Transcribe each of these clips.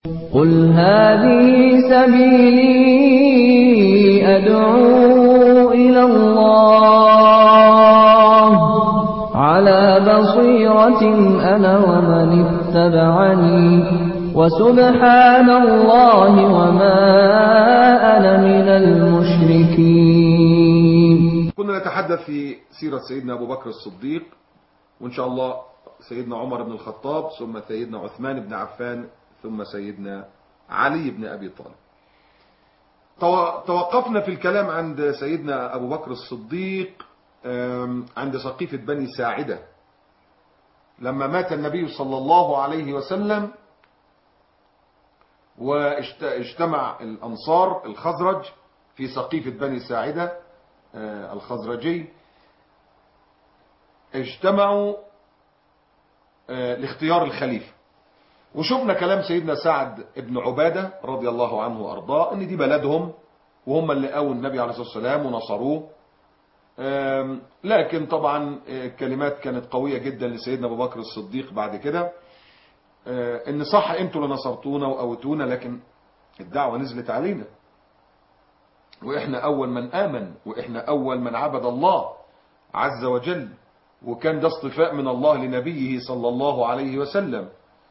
قل هذه سبيلي أدعو إلى الله على بصيرة أنا ومن اتبعني وسبحان الله وما أنا من المشركين كنا نتحدث في سيرة سيدنا أبو بكر الصديق وإن شاء الله سيدنا عمر بن الخطاب ثم سيدنا عثمان بن عفان ثم سيدنا علي بن أبي طالب توقفنا في الكلام عند سيدنا أبو بكر الصديق عند سقيفة بني ساعدة لما مات النبي صلى الله عليه وسلم واجتمع الأنصار الخزرج في سقيفة بني ساعدة الخزرجي اجتمعوا لاختيار الخليفة وشفنا كلام سيدنا سعد ابن عبادة رضي الله عنه وأرضاه ان دي بلدهم وهم اللي قاوا النبي عليه الصلاة والسلام ونصروه لكن طبعا الكلمات كانت قوية جدا لسيدنا ابو بكر الصديق بعد كده ان صح انتوا اللي نصرتونا وقوتونا لكن الدعوة نزلت علينا واحنا اول من امن واحنا اول من عبد الله عز وجل وكان ده اصطفاء من الله لنبيه صلى الله عليه وسلم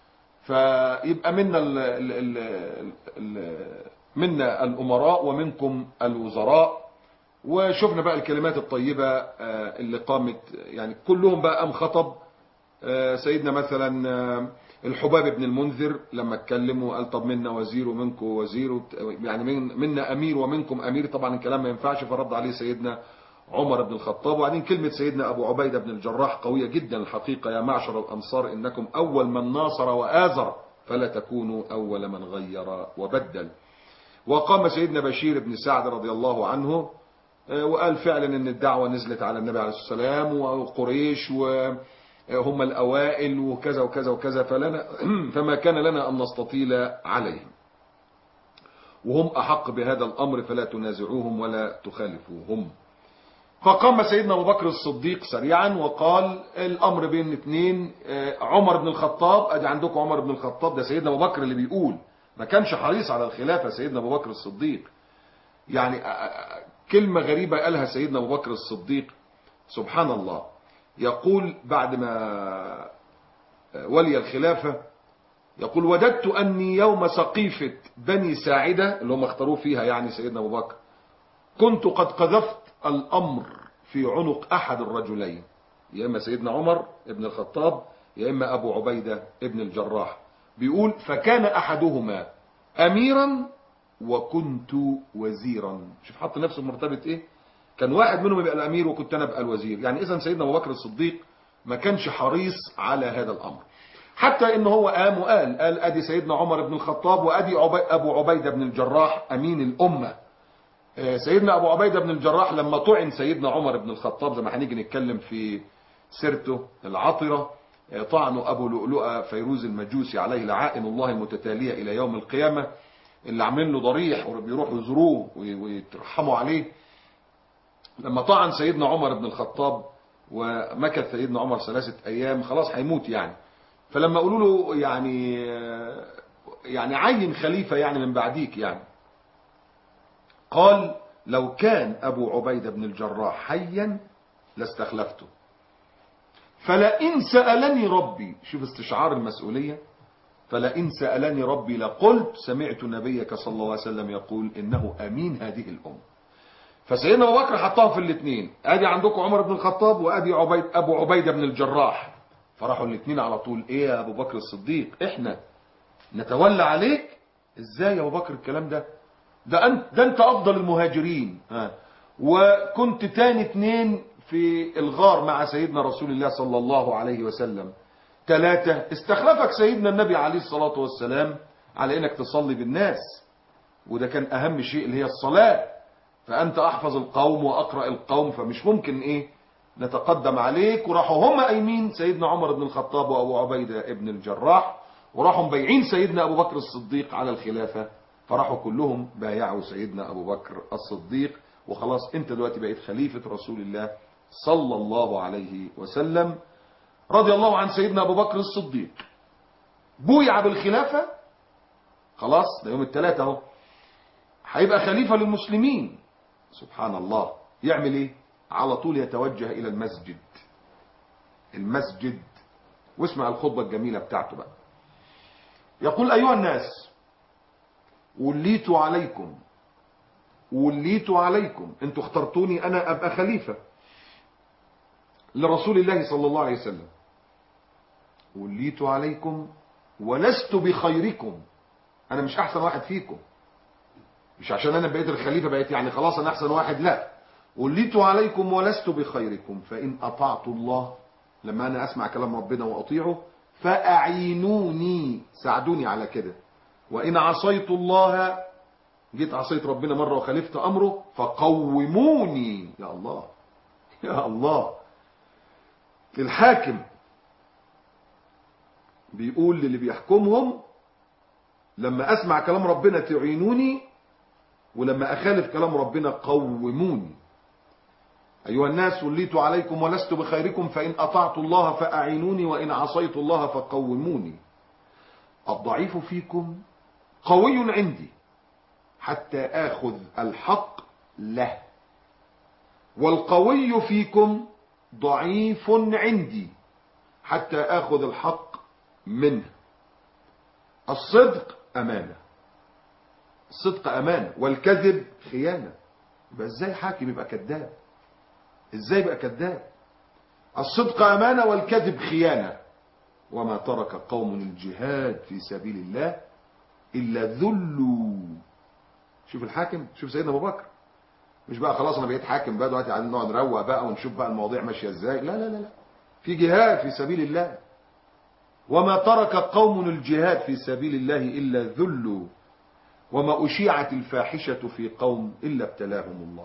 فيبقى منا ال ال ال ال منا الامراء ومنكم الوزراء وشفنا بقى الكلمات الطيبة اللي قامت يعني كلهم بقى قام خطب سيدنا مثلا الحباب بن المنذر لما اتكلم وقال طب منا وزير ومنكم وزير يعني من منا امير ومنكم امير طبعا الكلام ما ينفعش فرد عليه سيدنا عمر بن الخطاب وبعدين كلمة سيدنا أبو عبيدة بن الجراح قوية جدا الحقيقة يا معشر الأنصار إنكم أول من ناصر وآزر فلا تكونوا أول من غير وبدل وقام سيدنا بشير بن سعد رضي الله عنه وقال فعلا ان الدعوة نزلت على النبي عليه الصلاة والسلام وقريش وهم الأوائل وكذا وكذا وكذا فلنا فما كان لنا أن نستطيل عليهم وهم أحق بهذا الأمر فلا تنازعوهم ولا تخالفوهم فقام سيدنا أبو بكر الصديق سريعا وقال الأمر بين اثنين عمر بن الخطاب أدي عندكم عمر بن الخطاب ده سيدنا أبو بكر اللي بيقول ما كانش حريص على الخلافة سيدنا أبو بكر الصديق يعني كلمة غريبة قالها سيدنا أبو بكر الصديق سبحان الله يقول بعد ما ولي الخلافة يقول وددت أني يوم سقيفة بني ساعدة اللي هم اختاروه فيها يعني سيدنا أبو بكر كنت قد قذفت الأمر في عنق أحد الرجلين يا إما سيدنا عمر ابن الخطاب يا إما أبو عبيدة ابن الجراح بيقول فكان أحدهما أميرا وكنت وزيرا شوف حط نفسه في مرتبة إيه كان واحد منهم يبقى الأمير وكنت أنا أبقى الوزير يعني إذا سيدنا أبو بكر الصديق ما كانش حريص على هذا الأمر حتى إن هو قام وقال قال أدي سيدنا عمر بن الخطاب وأدي أبو عبيدة بن الجراح أمين الأمة سيدنا أبو عبيدة بن الجراح لما طعن سيدنا عمر بن الخطاب زي ما هنيجي نتكلم في سيرته العطرة طعنوا أبو لؤلؤة فيروز المجوسي عليه لعائن الله المتتالية إلى يوم القيامة اللي عاملين له ضريح وبيروحوا يزوروه ويترحموا عليه لما طعن سيدنا عمر بن الخطاب ومكث سيدنا عمر ثلاثة أيام خلاص هيموت يعني فلما قالوا له يعني يعني عين خليفة يعني من بعديك يعني قال لو كان أبو عبيدة بن الجراح حيا لاستخلفته فلئن سألني ربي شوف استشعار المسؤولية فلئن سألني ربي لقلت سمعت نبيك صلى الله عليه وسلم يقول إنه أمين هذه الأمة فسيدنا أبو بكر حطهم في الاثنين أدي عندكم عمر بن الخطاب وأدي عبيد أبو عبيدة بن الجراح فراحوا الاثنين على طول إيه يا أبو بكر الصديق إحنا نتولى عليك إزاي يا أبو بكر الكلام ده ده أنت, ده أنت أفضل المهاجرين ها وكنت تاني اتنين في الغار مع سيدنا رسول الله صلى الله عليه وسلم ثلاثة استخلفك سيدنا النبي عليه الصلاة والسلام على انك تصلي بالناس وده كان اهم شيء اللي هي الصلاة فانت احفظ القوم واقرأ القوم فمش ممكن ايه نتقدم عليك وراحوا هم قايمين سيدنا عمر بن الخطاب وابو عبيدة ابن الجراح وراحوا مبيعين سيدنا ابو بكر الصديق على الخلافة فراحوا كلهم بايعوا سيدنا ابو بكر الصديق وخلاص انت دلوقتي بقيت خليفة رسول الله صلى الله عليه وسلم رضي الله عن سيدنا أبو بكر الصديق بويع بالخلافة خلاص ده يوم الثلاث اهو هيبقى خليفة للمسلمين سبحان الله يعمل ايه على طول يتوجه الى المسجد المسجد واسمع الخطبة الجميلة بتاعته بقى يقول ايها الناس وليت عليكم وليت عليكم انتوا اخترتوني انا ابقى خليفة لرسول الله صلى الله عليه وسلم وليت عليكم ولست بخيركم انا مش احسن واحد فيكم مش عشان انا بقيت الخليفة بقيت يعني خلاص انا احسن واحد لا وليت عليكم ولست بخيركم فان اطعت الله لما انا اسمع كلام ربنا واطيعه فاعينوني ساعدوني على كده وان عصيت الله جيت عصيت ربنا مرة وخالفت امره فقوموني يا الله يا الله الحاكم بيقول للي بيحكمهم لما اسمع كلام ربنا تعينوني ولما اخالف كلام ربنا قوموني ايها الناس وليت عليكم ولست بخيركم فان اطعت الله فاعينوني وان عصيت الله فقوموني الضعيف فيكم قوي عندي حتى اخذ الحق له والقوي فيكم ضعيف عندي حتى اخذ الحق منه الصدق امانه الصدق امانه والكذب خيانه يبقى ازاي حاكم يبقى كذاب ازاي يبقى كذاب الصدق امانه والكذب خيانه وما ترك قوم الجهاد في سبيل الله الا ذلوا شوف الحاكم شوف سيدنا ابو بكر مش بقى خلاص انا بقيت حاكم بقى دلوقتي عايزين نقعد نروق بقى ونشوف بقى المواضيع ماشيه ازاي لا لا لا لا في جهاد في سبيل الله وما ترك قوم الجهاد في سبيل الله الا ذلوا وما اشيعت الفاحشه في قوم الا ابتلاهم الله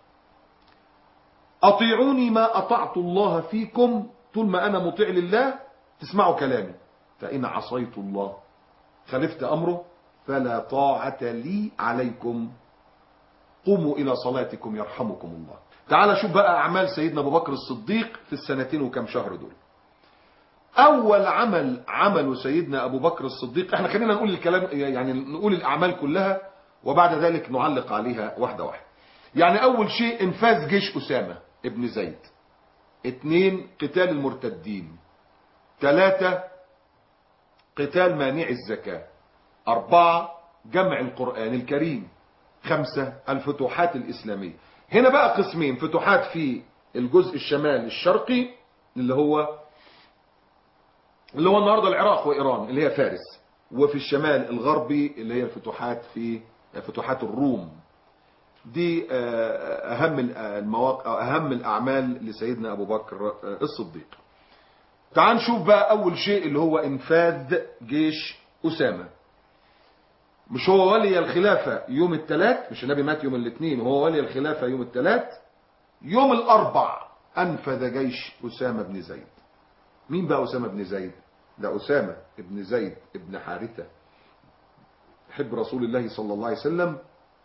اطيعوني ما اطعت الله فيكم طول ما انا مطيع لله تسمعوا كلامي فان عصيت الله خالفت امره فلا طاعه لي عليكم قوموا الى صلاتكم يرحمكم الله تعال شوف بقى اعمال سيدنا ابو بكر الصديق في السنتين وكم شهر دول اول عمل عمله سيدنا ابو بكر الصديق احنا خلينا نقول الكلام يعني نقول الاعمال كلها وبعد ذلك نعلق عليها واحده واحده يعني اول شيء انفاذ جيش اسامه ابن زيد اثنين قتال المرتدين ثلاثة قتال مانع الزكاة أربعة جمع القرآن الكريم خمسة الفتوحات الإسلامية هنا بقى قسمين فتوحات في الجزء الشمال الشرقي اللي هو اللي هو النهارده العراق وإيران اللي هي فارس وفي الشمال الغربي اللي هي الفتوحات في فتوحات الروم دي أهم المواقع أهم الأعمال لسيدنا أبو بكر الصديق تعال نشوف بقى أول شيء اللي هو إنفاذ جيش أسامة مش هو ولي الخلافة يوم الثلاث مش النبي مات يوم الاثنين وهو ولي الخلافة يوم الثلاث يوم الأربع أنفذ جيش أسامة بن زيد مين بقى أسامة بن زيد ده أسامة ابن زيد ابن حارثة حب رسول الله صلى الله عليه وسلم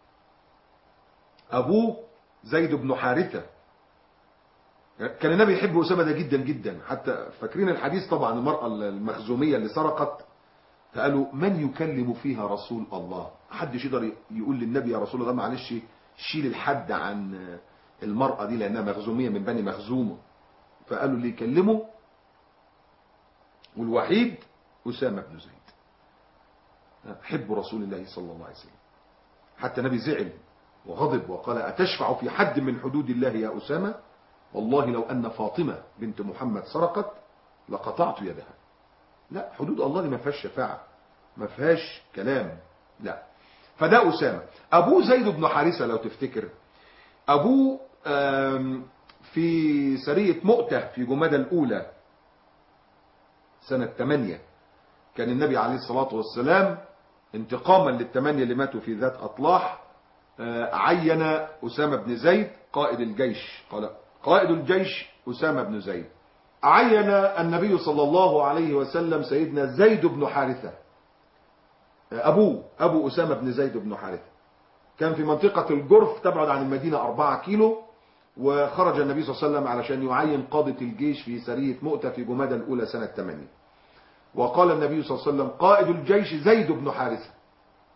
أبوه زيد بن حارثة كان النبي يحب أسامة ده جدا جدا حتى فاكرين الحديث طبعا المرأة المخزومية اللي سرقت فقالوا من يكلم فيها رسول الله حدش يقدر يقول للنبي يا رسول الله معلش شيل الحد عن المرأة دي لأنها مخزومية من بني مخزومة فقالوا اللي يكلمه والوحيد أسامة بن زيد حب رسول الله صلى الله عليه وسلم حتى النبي زعل وغضب وقال أتشفع في حد من حدود الله يا أسامة والله لو أن فاطمة بنت محمد سرقت لقطعت يدها لا حدود الله دي ما فيهاش شفاعة ما فيهاش كلام لا فده أسامة أبوه زيد بن حارثة لو تفتكر أبوه في سرية مؤتة في جمادى الأولى سنة 8 كان النبي عليه الصلاة والسلام انتقاما للثمانية اللي ماتوا في ذات أطلاح عين أسامة بن زيد قائد الجيش قال قائد الجيش أسامة بن زيد عين النبي صلى الله عليه وسلم سيدنا زيد بن حارثة أبوه أبو أسامة بن زيد بن حارثة كان في منطقة الجرف تبعد عن المدينة أربعة كيلو وخرج النبي صلى الله عليه وسلم علشان يعين قادة الجيش في سرية مؤتة في جمادى الأولى سنة 8 وقال النبي صلى الله عليه وسلم قائد الجيش زيد بن حارثة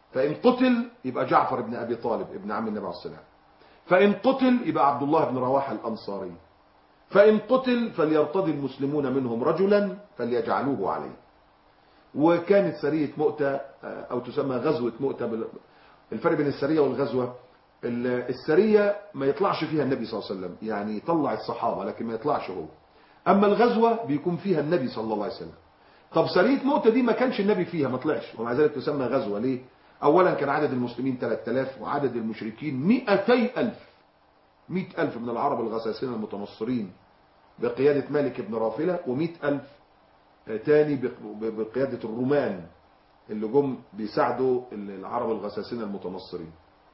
فإن قتل يبقى جعفر بن أبي طالب ابن عم النبي عليه السلام فإن قتل يبقى عبد الله بن رواحة الأنصاري فإن قتل فليرتضي المسلمون منهم رجلا فليجعلوه عليه وكانت سرية مؤتة أو تسمى غزوة مؤتة بال- الفرق بين السرية والغزوة ال- السرية ما يطلعش فيها النبي صلى الله عليه وسلم يعني يطلع الصحابة لكن ما يطلعش هو أما الغزوة بيكون فيها النبي صلى الله عليه وسلم طب سرية مؤتة دي ما كانش النبي فيها ما طلعش ومع ذلك تسمى غزوة ليه أولا كان عدد المسلمين 3000 وعدد المشركين 200 ألف 100 ألف من العرب الغساسين المتنصرين بقيادة مالك بن رافلة و100 ألف تاني بق- بقيادة الرومان اللي جم بيساعدوا العرب الغساسين المتنصرين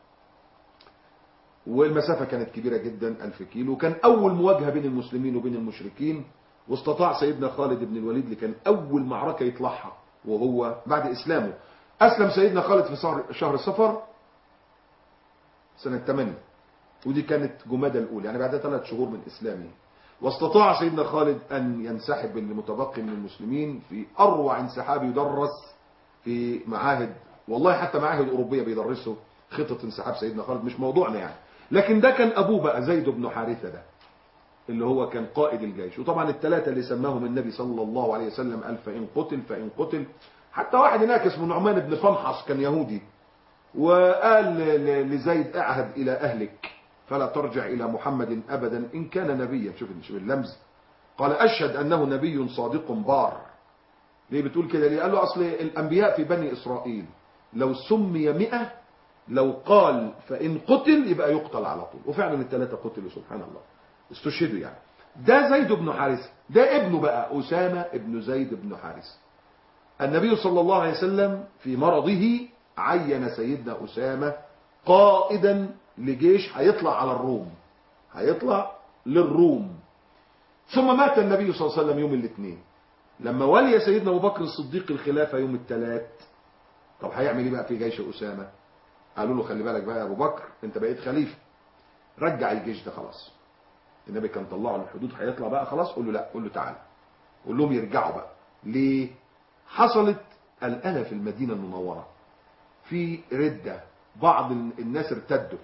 والمسافة كانت كبيرة جدا ألف كيلو وكان أول مواجهة بين المسلمين وبين المشركين واستطاع سيدنا خالد بن الوليد اللي كان أول معركة يطلعها وهو بعد إسلامه أسلم سيدنا خالد في شهر- شهر صفر سنة 8 ودي كانت جمادى الأولى يعني بعد ثلاث شهور من إسلامه واستطاع سيدنا خالد أن ينسحب المتبقي من المسلمين في أروع انسحاب يدرس في معاهد والله حتى معاهد أوروبية بيدرسوا خطة انسحاب سيدنا خالد مش موضوعنا يعني لكن ده كان أبوه بقى زيد بن حارثة ده اللي هو كان قائد الجيش وطبعا الثلاثة اللي سماهم النبي صلى الله عليه وسلم قال فإن قتل فإن قتل حتى واحد هناك اسمه نعمان بن فنحص كان يهودي وقال ل- ل- لزيد اعهد إلى أهلك فلا ترجع إلى محمد أبدا إن كان نبيا شوف شوف اللمز قال أشهد أنه نبي صادق بار ليه بتقول كده ليه قال له أصل الأنبياء في بني إسرائيل لو سمي مئة لو قال فإن قتل يبقى يقتل على طول وفعلا الثلاثة قتلوا سبحان الله استشهدوا يعني ده زيد بن حارثة ده ابنه بقى أسامة ابن زيد بن حارثة النبي صلى الله عليه وسلم في مرضه عين سيدنا أسامة قائدا لجيش هيطلع على الروم هيطلع للروم ثم مات النبي صلى الله عليه وسلم يوم الاثنين لما ولي سيدنا أبو بكر الصديق الخلافة يوم الثلاث طب هيعمل ايه بقى في جيش أسامة قالوا له خلي بالك بقى يا أبو بكر انت بقيت خليفة رجع الجيش ده خلاص النبي كان طلعه للحدود هيطلع بقى خلاص قول له لا قول له تعالى قول لهم يرجعوا بقى ليه حصلت الأنا في المدينة المنورة في ردة بعض الناس ارتدوا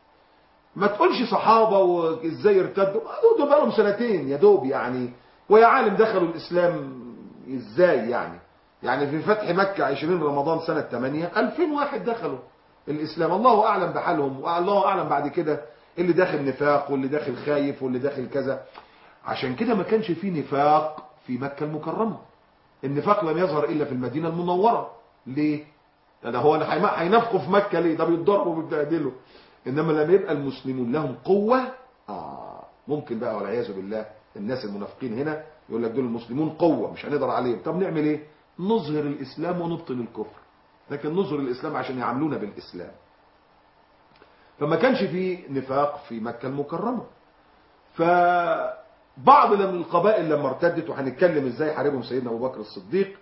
ما تقولش صحابة وازاي ارتدوا دول بقالهم سنتين يا دوب يعني ويا عالم دخلوا الإسلام ازاي يعني يعني في فتح مكة 20 رمضان سنة 8 2000 واحد دخلوا الإسلام الله أعلم بحالهم والله أعلم بعد كده اللي داخل نفاق واللي داخل خايف واللي داخل كذا عشان كده ما كانش فيه نفاق في مكة المكرمة النفاق لم يظهر إلا في المدينة المنورة ليه؟ ده هو هينفقوا في مكة ليه؟ ده بيتضربوا وبيتبهدلوا إنما لما يبقى المسلمون لهم قوة آه ممكن بقى والعياذ بالله الناس المنافقين هنا يقول لك دول المسلمون قوة مش هنقدر عليهم طب نعمل ايه؟ نظهر الإسلام ونبطل الكفر لكن نظهر الإسلام عشان يعاملونا بالإسلام فما كانش في نفاق في مكة المكرمة فبعض من القبائل لما ارتدت وهنتكلم ازاي حاربهم سيدنا ابو بكر الصديق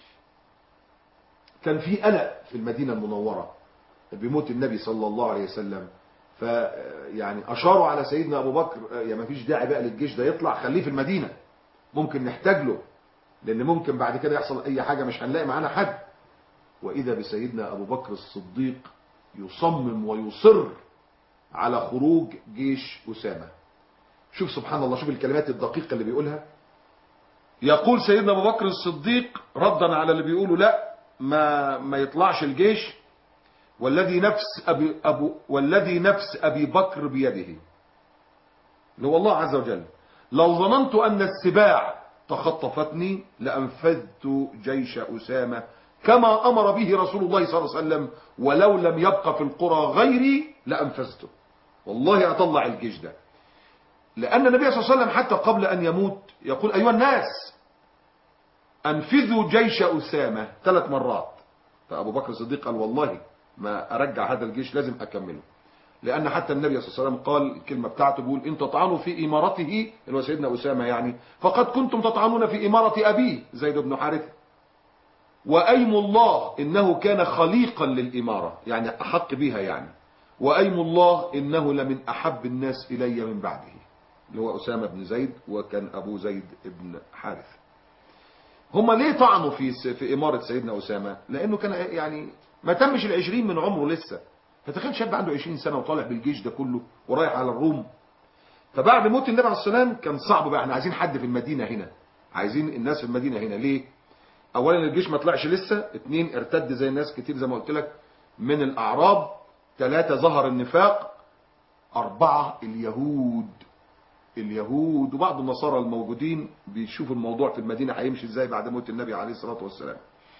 كان في قلق في المدينة المنورة بموت النبي صلى الله عليه وسلم ف يعني اشاروا على سيدنا ابو بكر يا ما فيش داعي بقى للجيش ده يطلع خليه في المدينة ممكن نحتاج له لان ممكن بعد كده يحصل اي حاجة مش هنلاقي معانا حد واذا بسيدنا ابو بكر الصديق يصمم ويصر على خروج جيش أسامة شوف سبحان الله شوف الكلمات الدقيقة اللي بيقولها يقول سيدنا أبو بكر الصديق ردا على اللي بيقولوا لا ما ما يطلعش الجيش والذي نفس أبي أبو والذي نفس أبي بكر بيده اللي هو الله عز وجل لو ظننت أن السباع تخطفتني لأنفذت جيش أسامة كما أمر به رسول الله صلى الله عليه وسلم ولو لم يبقى في القرى غيري لأنفذته والله أطلع الجيش ده لأن النبي صلى الله عليه وسلم حتى قبل أن يموت يقول أيها الناس أنفذوا جيش أسامة ثلاث مرات فأبو بكر الصديق قال والله ما أرجع هذا الجيش لازم أكمله لأن حتى النبي صلى الله عليه وسلم قال الكلمة بتاعته بيقول إن تطعنوا في إمارته اللي هو سيدنا أسامة يعني فقد كنتم تطعنون في إمارة أبيه زيد بن حارثة وأيم الله إنه كان خليقا للإمارة يعني أحق بها يعني وأيم الله إنه لمن أحب الناس إلي من بعده اللي هو أسامة بن زيد وكان أبو زيد بن حارث هما ليه طعنوا في في إمارة سيدنا أسامة لأنه كان يعني ما تمش العشرين من عمره لسه فتخيل شاب عنده عشرين سنة وطالع بالجيش ده كله ورايح على الروم فبعد موت النبي عليه السلام كان صعب بقى احنا عايزين حد في المدينة هنا عايزين الناس في المدينة هنا ليه اولا الجيش ما طلعش لسه اتنين ارتد زي الناس كتير زي ما قلت لك من الاعراب ثلاثة ظهر النفاق اربعة اليهود اليهود وبعض النصارى الموجودين بيشوفوا الموضوع في المدينة هيمشي ازاي بعد موت النبي عليه الصلاة والسلام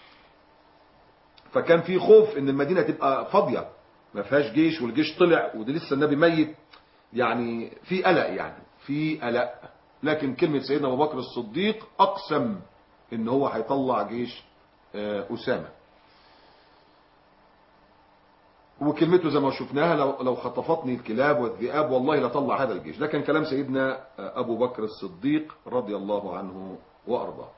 فكان في خوف ان المدينة تبقى فاضية ما فيهاش جيش والجيش طلع وده لسه النبي ميت يعني في قلق يعني في قلق لكن كلمة سيدنا ابو بكر الصديق اقسم ان هو هيطلع جيش آه، اسامة وكلمته زي ما شفناها لو لو خطفتني الكلاب والذئاب والله لطلع هذا الجيش ده كان كلام سيدنا ابو بكر الصديق رضي الله عنه وارضاه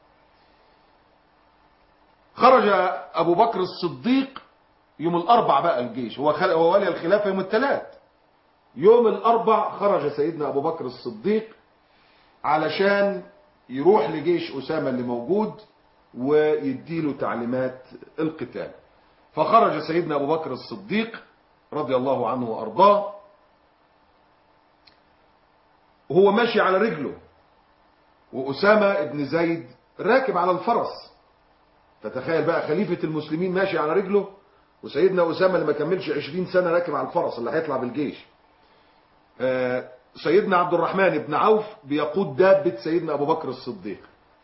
خرج ابو بكر الصديق يوم الاربع بقى الجيش هو خل... هو ولي الخلافه يوم الثلاث يوم الاربع خرج سيدنا ابو بكر الصديق علشان يروح لجيش اسامه اللي موجود ويديله تعليمات القتال فخرج سيدنا ابو بكر الصديق رضي الله عنه وارضاه وهو ماشي على رجله واسامه ابن زيد راكب على الفرس فتخيل بقى خليفه المسلمين ماشي على رجله وسيدنا اسامه اللي ما كملش 20 سنه راكب على الفرس اللي هيطلع بالجيش آه، سيدنا عبد الرحمن بن عوف بيقود دابه سيدنا ابو بكر الصديق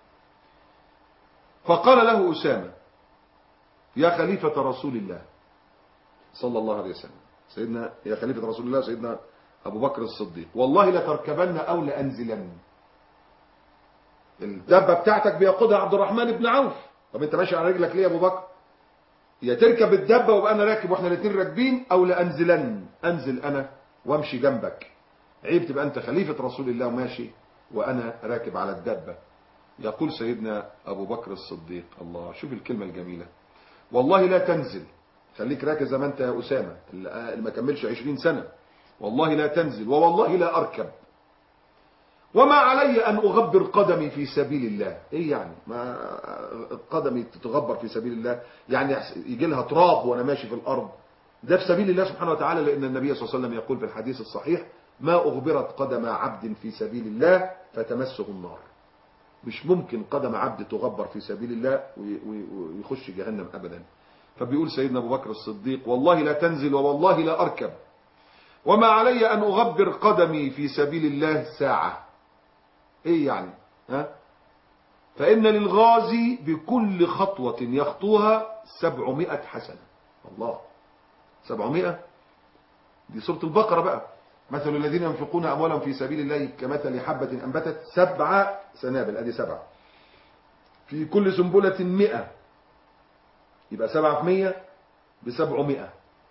فقال له اسامه يا خليفة رسول الله صلى الله عليه وسلم سيدنا يا خليفة رسول الله سيدنا أبو بكر الصديق والله لتركبن أو لأنزلن الدابة بتاعتك بيقودها عبد الرحمن بن عوف طب انت ماشي على رجلك ليه يا ابو بكر يا تركب الدابة وابقى انا راكب واحنا الاثنين راكبين او لانزلن انزل انا وامشي جنبك عيب تبقى انت خليفة رسول الله وماشي وانا راكب على الدابة يقول سيدنا ابو بكر الصديق الله شوف الكلمة الجميلة والله لا تنزل خليك راكز زي ما انت يا اسامه اللي ما كملش 20 سنه والله لا تنزل ووالله لا اركب وما علي ان اغبر قدمي في سبيل الله ايه يعني ما قدمي تتغبر في سبيل الله يعني يجي لها تراب وانا ماشي في الارض ده في سبيل الله سبحانه وتعالى لان النبي صلى الله عليه وسلم يقول في الحديث الصحيح ما اغبرت قدم عبد في سبيل الله فتمسه النار مش ممكن قدم عبد تغبر في سبيل الله ويخش جهنم ابدا فبيقول سيدنا ابو بكر الصديق والله لا تنزل ووالله لا اركب وما علي ان اغبر قدمي في سبيل الله ساعة ايه يعني ها فان للغازي بكل خطوة يخطوها سبعمائة حسنة الله سبعمائة دي سورة البقرة بقى مثل الذين ينفقون أموالهم في سبيل الله كمثل حبة أنبتت سبع سنابل أدي سبعة في كل سنبلة مئة يبقى سبعة في مئة بسبعمائة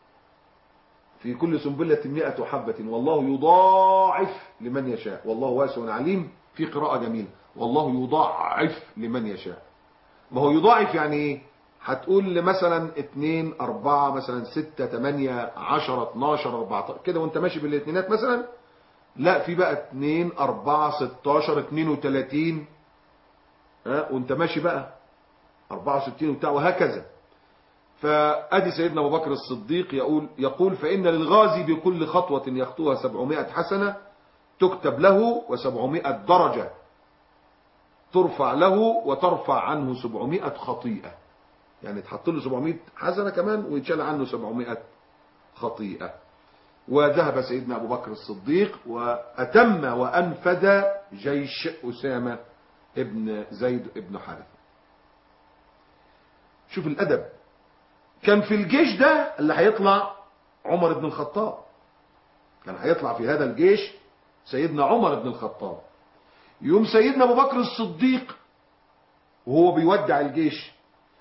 في كل سنبلة مئة حبة والله يضاعف لمن يشاء والله واسع عليم في قراءة جميلة والله يضاعف لمن يشاء ما هو يضاعف يعني ايه هتقول مثلا 2 4 مثلا 6 8 10 12 14 كده وانت ماشي بالاثنينات مثلا لا في بقى 2 4 16 32 ها وانت ماشي بقى 64 وبتاع وهكذا فادي سيدنا ابو بكر الصديق يقول يقول فان للغازي بكل خطوه يخطوها 700 حسنه تكتب له و700 درجه ترفع له وترفع عنه 700 خطيئه يعني تحط له 700 حسنة كمان ويتشال عنه 700 خطيئة وذهب سيدنا أبو بكر الصديق وأتم وأنفذ جيش أسامة ابن زيد ابن حارثة شوف الأدب كان في الجيش ده اللي هيطلع عمر بن الخطاب كان هيطلع في هذا الجيش سيدنا عمر بن الخطاب يوم سيدنا أبو بكر الصديق وهو بيودع الجيش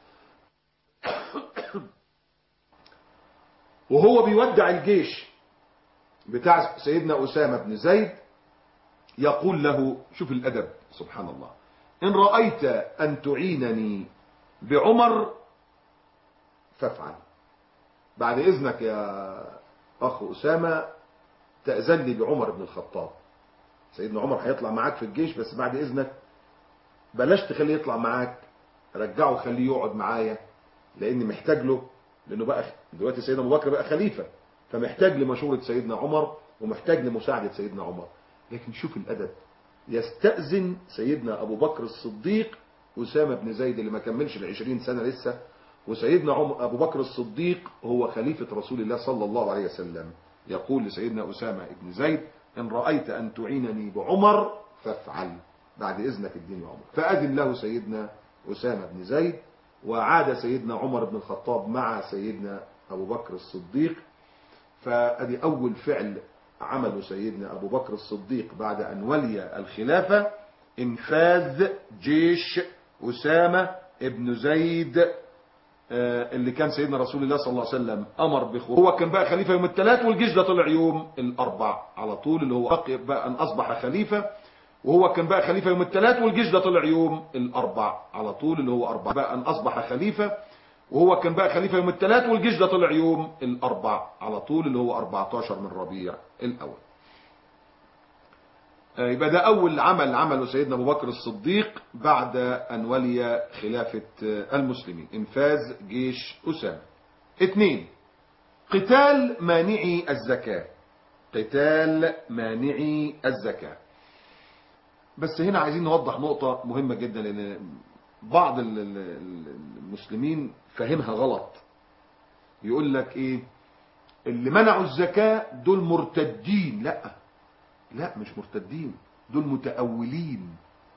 وهو بيودع الجيش بتاع سيدنا أسامة بن زيد يقول له شوف الأدب سبحان الله إن رأيت أن تعينني بعمر فافعل بعد إذنك يا أخ أسامة تأذن لي بعمر بن الخطاب سيدنا عمر هيطلع معاك في الجيش بس بعد إذنك بلاش تخليه يطلع معاك رجعه خليه يقعد معايا لأني محتاج له لانه بقى دلوقتي سيدنا ابو بكر بقى خليفه فمحتاج لمشوره سيدنا عمر ومحتاج لمساعده سيدنا عمر لكن شوف الادب يستأذن سيدنا ابو بكر الصديق اسامه بن زيد اللي ما كملش ال 20 سنه لسه وسيدنا عمر ابو بكر الصديق هو خليفه رسول الله صلى الله عليه وسلم يقول لسيدنا اسامه بن زيد ان رايت ان تعينني بعمر فافعل بعد اذنك اديني عمر فاذن له سيدنا اسامه بن زيد وعاد سيدنا عمر بن الخطاب مع سيدنا ابو بكر الصديق فادي اول فعل عمله سيدنا ابو بكر الصديق بعد ان ولي الخلافه انفاذ جيش اسامه ابن زيد اللي كان سيدنا رسول الله صلى الله عليه وسلم امر بخروج هو كان بقى خليفه يوم الثلاث والجيش ده طلع يوم الاربع على طول اللي هو بقي بقى ان اصبح خليفه وهو كان بقى خليفه يوم الثلاث والجيش ده طلع يوم الاربع على طول اللي هو اربع بقى ان اصبح خليفه وهو كان بقى خليفه يوم الثلاث والجيش ده طلع يوم الاربع على طول اللي هو 14 من ربيع الاول يبقى ده أول عمل عمله سيدنا أبو بكر الصديق بعد أن ولي خلافة المسلمين إنفاذ جيش أسامة اثنين قتال مانعي الزكاة قتال مانعي الزكاة بس هنا عايزين نوضح نقطة مهمة جدا لأن بعض المسلمين فهمها غلط يقول لك إيه اللي منعوا الزكاة دول مرتدين لأ لا مش مرتدين دول متأولين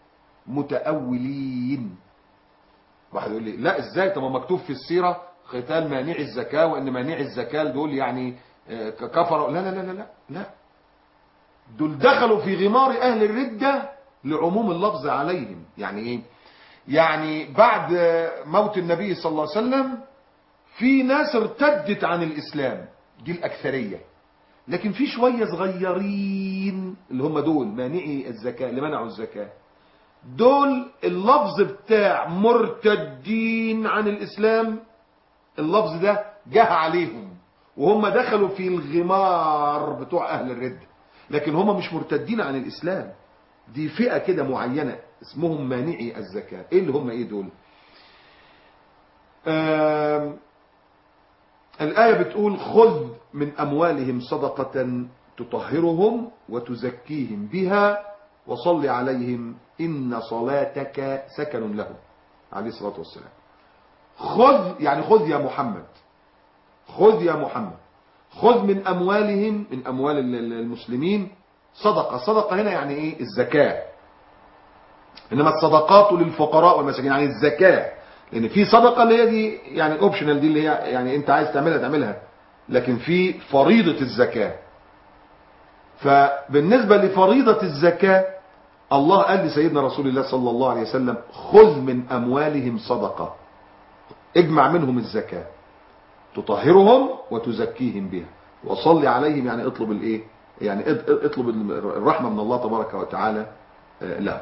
متأولين واحد يقول لي لا ازاي طب مكتوب في السيرة قتال مانع الزكاة وان مانع الزكاة دول يعني كفروا لا لا لا لا لا لا دول دخلوا في غمار اهل الردة لعموم اللفظ عليهم يعني ايه يعني بعد موت النبي صلى الله عليه وسلم في ناس ارتدت عن الاسلام دي الاكثريه لكن في شوية صغيرين اللي هم دول مانعي الزكاة اللي منعوا الزكاة دول اللفظ بتاع مرتدين عن الإسلام اللفظ ده جه عليهم وهم دخلوا في الغمار بتوع أهل الردة لكن هم مش مرتدين عن الإسلام دي فئة كده معينة اسمهم مانعي الزكاة ايه اللي هم ايه دول الآية بتقول خذ من أموالهم صدقة تطهرهم وتزكيهم بها وصل عليهم إن صلاتك سكن لهم عليه الصلاة والسلام خذ يعني خذ يا محمد خذ يا محمد خذ من أموالهم من أموال المسلمين صدقة صدقة هنا يعني إيه الزكاة إنما الصدقات للفقراء والمساكين يعني الزكاة لأن في صدقة اللي هي دي يعني اوبشنال دي اللي هي يعني أنت عايز تعملها تعملها لكن في فريضة الزكاة فبالنسبة لفريضة الزكاة الله قال لسيدنا رسول الله صلى الله عليه وسلم خذ من أموالهم صدقة اجمع منهم الزكاة تطهرهم وتزكيهم بها وصل عليهم يعني اطلب الايه يعني اطلب الرحمة من الله تبارك وتعالى له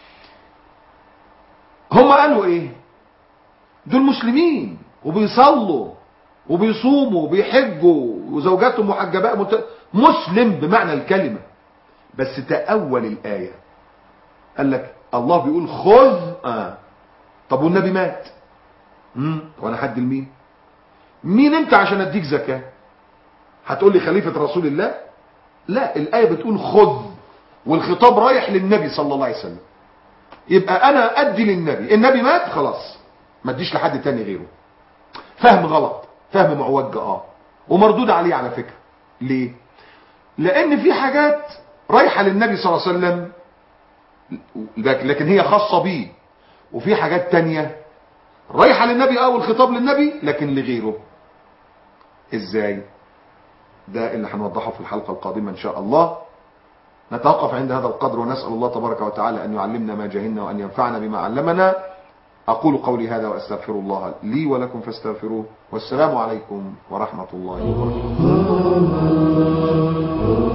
هم قالوا ايه دول مسلمين وبيصلوا وبيصوموا وبيحجوا وزوجاتهم محجبات مت... مسلم بمعنى الكلمة بس تأول الآية قال لك الله بيقول خذ آه. طب والنبي مات امم وانا حد لمين مين انت عشان اديك زكاة هتقول لي خليفة رسول الله لا الآية بتقول خذ والخطاب رايح للنبي صلى الله عليه وسلم يبقى انا ادي للنبي النبي مات خلاص ما اديش لحد تاني غيره فهم غلط فهم معوج اه ومردود عليه على فكرة ليه لان في حاجات رايحة للنبي صلى الله عليه وسلم لكن هي خاصة بيه وفي حاجات تانية رايحة للنبي اه والخطاب للنبي لكن لغيره ازاي ده اللي هنوضحه في الحلقة القادمة ان شاء الله نتوقف عند هذا القدر ونسأل الله تبارك وتعالى أن يعلمنا ما جهلنا وأن ينفعنا بما علمنا أقول قولي هذا وأستغفر الله لي ولكم فاستغفروه والسلام عليكم ورحمة الله وبركاته